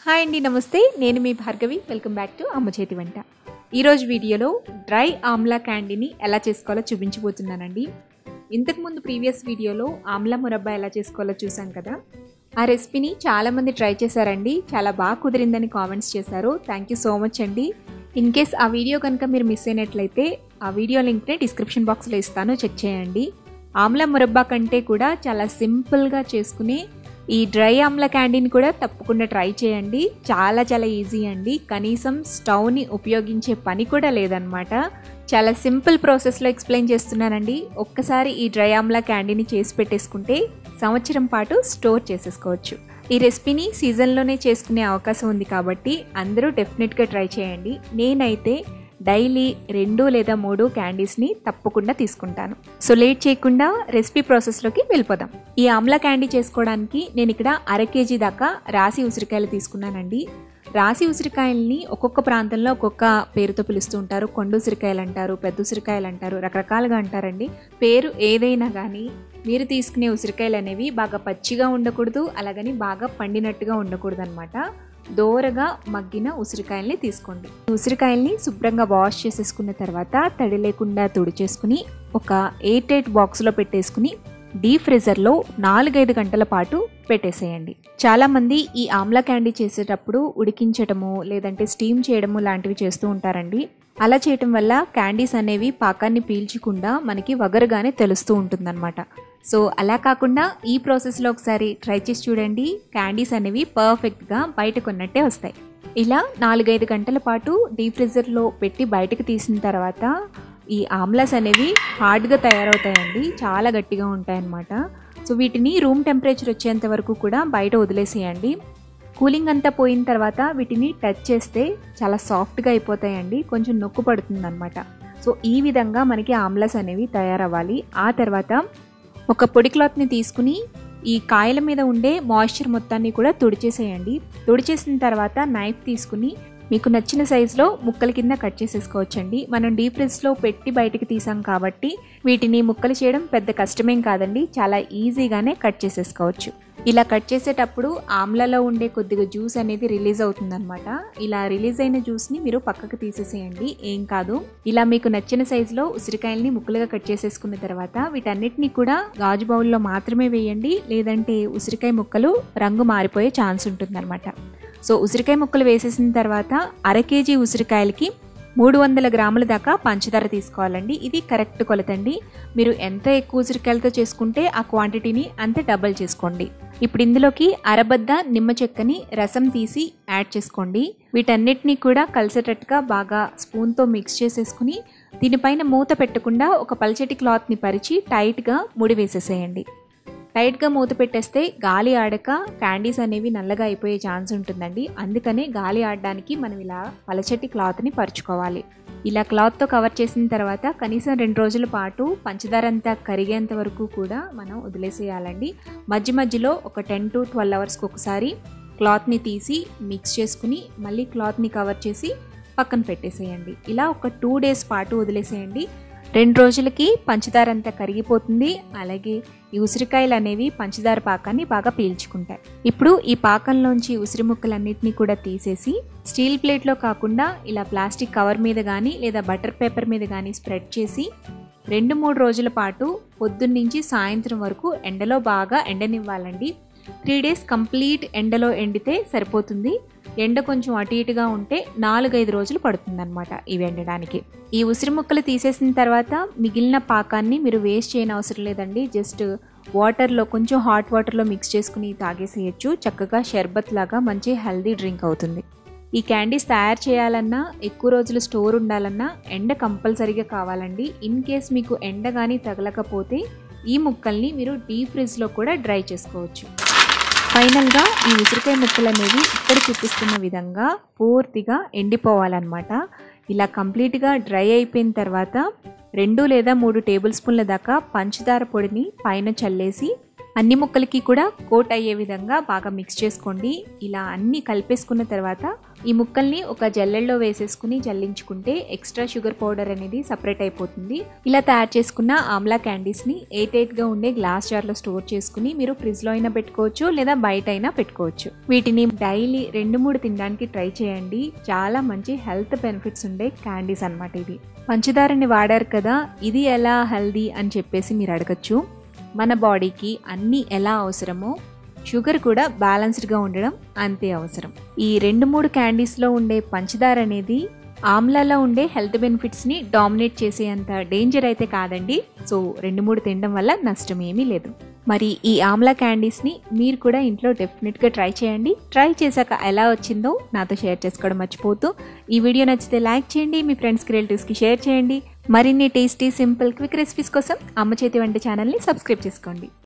hi అండి నమస్తే నేను మీ భార్గవి వెల్కమ్ బ్యాక్ టు అమ్మ చేతి వంట ఈరోజు వీడియోలో డ్రై ఆమ్లా క్యాండీని ఎలా చేసుకోవాలో చూపించబోతున్నానండి ఇంతకుముందు ప్రీవియస్ వీడియోలో ఆమ్లా మురబ్బా ఎలా చేసుకోవాలో చూసాం కదా ఆ రెసిపీని చాలామంది ట్రై చేశారండి చాలా బాగా కుదిరిందని కామెంట్స్ చేశారు థ్యాంక్ యూ సో మచ్ అండి ఇన్ కేస్ ఆ వీడియో కనుక మీరు మిస్ అయినట్లయితే ఆ వీడియో లింక్ని డిస్క్రిప్షన్ బాక్స్లో ఇస్తాను చెక్ చేయండి ఆమ్లా మురబ్బా కంటే కూడా చాలా సింపుల్గా చేసుకునే ఈ డ్రై ఆమ్ల క్యాండీని కూడా తప్పకుండా ట్రై చేయండి చాలా చాలా ఈజీ అండి కనీసం స్టవ్ని ఉపయోగించే పని కూడా లేదనమాట చాలా సింపుల్ ప్రాసెస్లో ఎక్స్ప్లెయిన్ చేస్తున్నానండి ఒక్కసారి ఈ డ్రై ఆమ్లా క్యాండీని చేసి పెట్టేసుకుంటే సంవత్సరం పాటు స్టోర్ చేసేసుకోవచ్చు ఈ రెసిపీని సీజన్లోనే చేసుకునే అవకాశం ఉంది కాబట్టి అందరూ డెఫినెట్గా ట్రై చేయండి నేనైతే డైలీ రెండు లేదా మూడు క్యాండీస్ని తప్పకుండా తీసుకుంటాను సో లేట్ చేయకుండా రెసిపీ ప్రాసెస్లోకి వెళ్ళిపోదాం ఈ ఆమ్లా క్యాండీ చేసుకోవడానికి నేను ఇక్కడ అర కేజీ దాకా రాసి ఉసిరికాయలు తీసుకున్నానండి రాసి ఉసిరికాయల్ని ఒక్కొక్క ప్రాంతంలో ఒక్కొక్క పేరుతో పిలుస్తూ ఉంటారు కొండ ఉసిరికాయలు అంటారు పెద్ద ఉసిరికాయలు అంటారు రకరకాలుగా అంటారండి పేరు ఏదైనా కానీ మీరు తీసుకునే ఉసిరికాయలు అనేవి బాగా పచ్చిగా ఉండకూడదు అలాగని బాగా పండినట్టుగా ఉండకూడదు అనమాట దోరగా మగ్గిన ఉసిరికాయల్ని తీసుకోండి ఉసిరికాయల్ని శుభ్రంగా వాష్ చేసేసుకున్న తర్వాత తడి లేకుండా తుడిచేసుకుని ఒక ఎయిట్ ఎయిట్ బాక్స్లో పెట్టేసుకుని డీప్ ఫ్రీజర్లో నాలుగైదు గంటల పాటు పెట్టేసేయండి చాలామంది ఈ ఆమ్లా క్యాండీ చేసేటప్పుడు ఉడికించటము లేదంటే స్టీమ్ చేయడము లాంటివి చేస్తూ ఉంటారండి అలా చేయటం వల్ల క్యాండీస్ అనేవి పాకాన్ని పీల్చకుండా మనకి వగరుగానే తెలుస్తూ ఉంటుందన్నమాట సో అలా కాకుండా ఈ ప్రాసెస్లో ఒకసారి ట్రై చేసి చూడండి క్యాండీస్ అనేవి పర్ఫెక్ట్గా బయట కొన్నట్టే వస్తాయి ఇలా నాలుగైదు గంటల పాటు డీప్ ఫ్రీజర్లో పెట్టి బయటకు తీసిన తర్వాత ఈ ఆమ్లాస్ అనేవి హార్డ్గా తయారవుతాయండి చాలా గట్టిగా ఉంటాయన్నమాట సో వీటిని రూమ్ టెంపరేచర్ వచ్చేంత వరకు కూడా బయట వదిలేసేయండి కూలింగ్ అంతా పోయిన తర్వాత వీటిని టచ్ చేస్తే చాలా సాఫ్ట్గా అయిపోతాయండి కొంచెం నొక్కు పడుతుంది అనమాట సో ఈ విధంగా మనకి ఆమ్లాస్ అనేవి తయారవ్వాలి ఆ తర్వాత ఒక పొడి క్లాత్ని తీసుకుని ఈ కాయల మీద ఉండే మాయిశ్చర్ మొత్తాన్ని కూడా తుడిచేసేయండి తుడిచేసిన తర్వాత నైఫ్ తీసుకుని మీకు నచ్చిన సైజులో ముక్కల కింద కట్ చేసేసుకోవచ్చండి మనం డీప్ ఫ్రిడ్జ్లో పెట్టి బయటికి తీసాం కాబట్టి వీటిని ముక్కలు చేయడం పెద్ద కష్టమేం కాదండి చాలా ఈజీగానే కట్ చేసేసుకోవచ్చు ఇలా కట్ చేసేటప్పుడు ఆమ్లలో ఉండే కొద్దిగా జ్యూస్ అనేది రిలీజ్ అవుతుందన్నమాట ఇలా రిలీజ్ అయిన జ్యూస్ని మీరు పక్కకు తీసేసేయండి ఏం కాదు ఇలా మీకు నచ్చిన సైజులో ఉసిరికాయల్ని ముక్కలుగా కట్ చేసేసుకున్న తర్వాత వీటన్నిటిని కూడా గాజు బౌల్లో మాత్రమే వేయండి లేదంటే ఉసిరికాయ ముక్కలు రంగు మారిపోయే ఛాన్స్ ఉంటుందన్నమాట సో ఉసిరికాయ ముక్కలు వేసేసిన తర్వాత అర కేజీ ఉసిరికాయలకి మూడు వందల గ్రాముల దాకా పంచదార తీసుకోవాలండి ఇది కరెక్ట్ కొలతండి మీరు ఎంత ఎక్కువ ఉసిరికాయలతో చేసుకుంటే ఆ క్వాంటిటీని అంతే డబల్ చేసుకోండి ఇప్పుడు ఇందులోకి అరబద్ద నిమ్మ చెక్కని రసం తీసి యాడ్ చేసుకోండి వీటన్నిటిని కూడా కలిసేటట్టుగా బాగా స్పూన్తో మిక్స్ చేసేసుకుని దీనిపైన మూత పెట్టకుండా ఒక పల్చటి క్లాత్ని పరిచి టైట్గా ముడి వేసేసేయండి టైట్గా మూత పెట్టేస్తే గాలి ఆడక క్యాండీస్ అనేవి నల్లగా అయిపోయే ఛాన్స్ ఉంటుందండి అందుకనే గాలి ఆడడానికి మనం ఇలా పలచటి క్లాత్ని పరుచుకోవాలి ఇలా క్లాత్తో కవర్ చేసిన తర్వాత కనీసం రెండు రోజుల పాటు పంచదార అంతా కరిగేంత వరకు కూడా మనం వదిలేసేయాలండి మధ్య మధ్యలో ఒక టెన్ టు ట్వెల్వ్ అవర్స్కి ఒకసారి క్లాత్ని తీసి మిక్స్ చేసుకుని మళ్ళీ క్లాత్ని కవర్ చేసి పక్కన పెట్టేసేయండి ఇలా ఒక టూ డేస్ పాటు వదిలేసేయండి రెండు రోజులకి పంచదార అంతా కరిగిపోతుంది అలాగే ఈ ఉసిరికాయలు అనేవి పంచదార పాకాన్ని బాగా పీల్చుకుంటాయి ఇప్పుడు ఈ పాకంలోంచి ఉసిరి ముక్కలన్నిటినీ కూడా తీసేసి స్టీల్ ప్లేట్లో కాకుండా ఇలా ప్లాస్టిక్ కవర్ మీద కానీ లేదా బటర్ పేపర్ మీద కానీ స్ప్రెడ్ చేసి రెండు మూడు రోజుల పాటు పొద్దున్నుంచి సాయంత్రం వరకు ఎండలో బాగా ఎండనివ్వాలండి త్రీ డేస్ కంప్లీట్ ఎండలో ఎండితే సరిపోతుంది ఎండ కొంచెం అటు ఇటుగా ఉంటే నాలుగైదు రోజులు పడుతుందన్నమాట ఇవి ఎండడానికి ఈ ఉసిరి ముక్కలు తీసేసిన తర్వాత మిగిలిన పాకాన్ని మీరు వేస్ట్ చేయని అవసరం లేదండి జస్ట్ వాటర్లో కొంచెం హాట్ వాటర్లో మిక్స్ చేసుకుని తాగేసేయచ్చు చక్కగా షర్బత్ లాగా మంచి హెల్దీ డ్రింక్ అవుతుంది ఈ క్యాండీస్ తయారు చేయాలన్నా ఎక్కువ రోజులు స్టోర్ ఉండాలన్నా ఎండ కంపల్సరీగా కావాలండి ఇన్ కేస్ మీకు ఎండ కానీ తగలకపోతే ఈ ముక్కల్ని మీరు డీప్ ఫ్రిడ్జ్లో కూడా డ్రై చేసుకోవచ్చు ఫైనల్గా ఈ ఉసిరికాయ ముక్కలు అనేవి ఇక్కడ చూపిస్తున్న విధంగా పూర్తిగా ఎండిపోవాలన్నమాట ఇలా కంప్లీట్గా డ్రై అయిపోయిన తర్వాత రెండు లేదా మూడు టేబుల్ స్పూన్ల దాకా పంచదార పొడిని పైన చల్లేసి అన్ని ముక్కలకి కూడా కోట్ అయ్యే విధంగా బాగా మిక్స్ చేసుకోండి ఇలా అన్ని కలిపేసుకున్న తర్వాత ఈ ముక్కల్ని ఒక జల్లెల్లో వేసేసుకుని జల్లించుకుంటే ఎక్స్ట్రా షుగర్ పౌడర్ అనేది సపరేట్ అయిపోతుంది ఇలా తయారు చేసుకున్న ఆమ్లా క్యాండీస్ని ఎయిట్ ఎయిట్గా ఉండే గ్లాస్ జార్లో స్టోర్ చేసుకుని మీరు ఫ్రిడ్జ్లో అయినా పెట్టుకోవచ్చు లేదా బయట అయినా పెట్టుకోవచ్చు వీటిని డైలీ రెండు మూడు తినడానికి ట్రై చేయండి చాలా మంచి హెల్త్ బెనిఫిట్స్ ఉండే క్యాండీస్ అనమాట ఇది పంచదారని వాడారు కదా ఇది ఎలా హెల్దీ అని చెప్పేసి మీరు అడగచ్చు మన బాడీకి అన్నీ ఎలా అవసరమో షుగర్ కూడా బ్యాలెన్స్డ్గా ఉండడం అంతే అవసరం ఈ రెండు మూడు క్యాండీస్లో ఉండే పంచదార అనేది ఆమ్లాలో ఉండే హెల్త్ బెనిఫిట్స్ని డామినేట్ చేసేంత డేంజర్ అయితే కాదండి సో రెండు మూడు తినడం వల్ల నష్టం ఏమీ లేదు మరి ఈ ఆమ్లా క్యాండీస్ని మీరు కూడా ఇంట్లో డెఫినెట్గా ట్రై చేయండి ట్రై చేశాక ఎలా వచ్చిందో నాతో షేర్ చేసుకోవడం మర్చిపోతూ ఈ వీడియో నచ్చితే లైక్ చేయండి మీ ఫ్రెండ్స్కి రిలేటివ్స్కి షేర్ చేయండి మరిన్ని టేస్టీ సింపుల్ క్విక్ రెసిపీస్ కోసం అమ్మ చేతి వంట ఛానల్ని సబ్స్క్రైబ్ చేసుకోండి